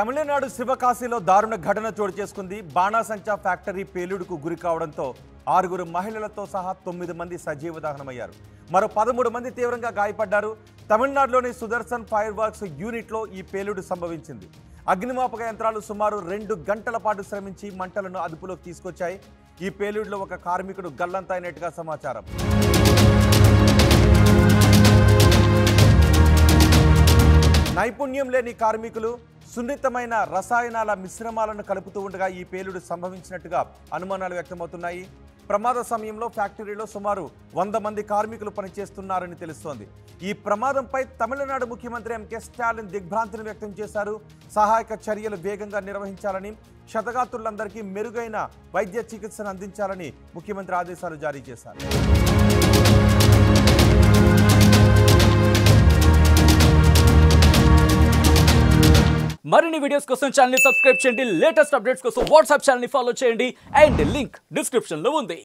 తమిళనాడు శివకాశిలో దారుణ ఘటన చోటు చేసుకుంది బాణాసంచా ఫ్యాక్టరీ పేలుడుకు గురి కావడంతో ఆరుగురు మహిళలతో సహా తొమ్మిది మంది సజీవ దహనమయ్యారు మరో పదమూడు మంది తీవ్రంగా గాయపడ్డారు తమిళనాడులోని సుదర్శన్ ఫైర్ వర్క్స్ యూనిట్లో ఈ పేలుడు సంభవించింది అగ్నిమాపక యంత్రాలు సుమారు రెండు గంటల పాటు శ్రమించి మంటలను అదుపులోకి తీసుకొచ్చాయి ఈ పేలుడులో ఒక కార్మికుడు గల్లంతైనట్టుగా సమాచారం నైపుణ్యం లేని కార్మికులు సున్నితమైన రసాయనాల మిశ్రమాలను కలుపుతూ ఉండగా ఈ పేలుడు సంభవించినట్టుగా అనుమానాలు వ్యక్తమవుతున్నాయి ప్రమాద సమయంలో ఫ్యాక్టరీలో సుమారు వంద మంది కార్మికులు పనిచేస్తున్నారని తెలుస్తోంది ఈ ప్రమాదంపై తమిళనాడు ముఖ్యమంత్రి ఎంకే స్టాలిన్ దిగ్భ్రాంతిని వ్యక్తం చేశారు సహాయక చర్యలు వేగంగా నిర్వహించాలని క్షతగాత్రులందరికీ మెరుగైన వైద్య చికిత్సను అందించాలని ముఖ్యమంత్రి ఆదేశాలు జారీ చేశారు మరిన్ని వీడియోస్ కోసం ఛానల్ సబ్స్క్రైబ్ చేయండి లేటెస్ట్ అప్డేట్స్ కోసం వాట్సాప్ ఛానల్ ఫాలో చేయండి అండ్ లింక్ డిస్క్రిప్షన్ లో ఉంది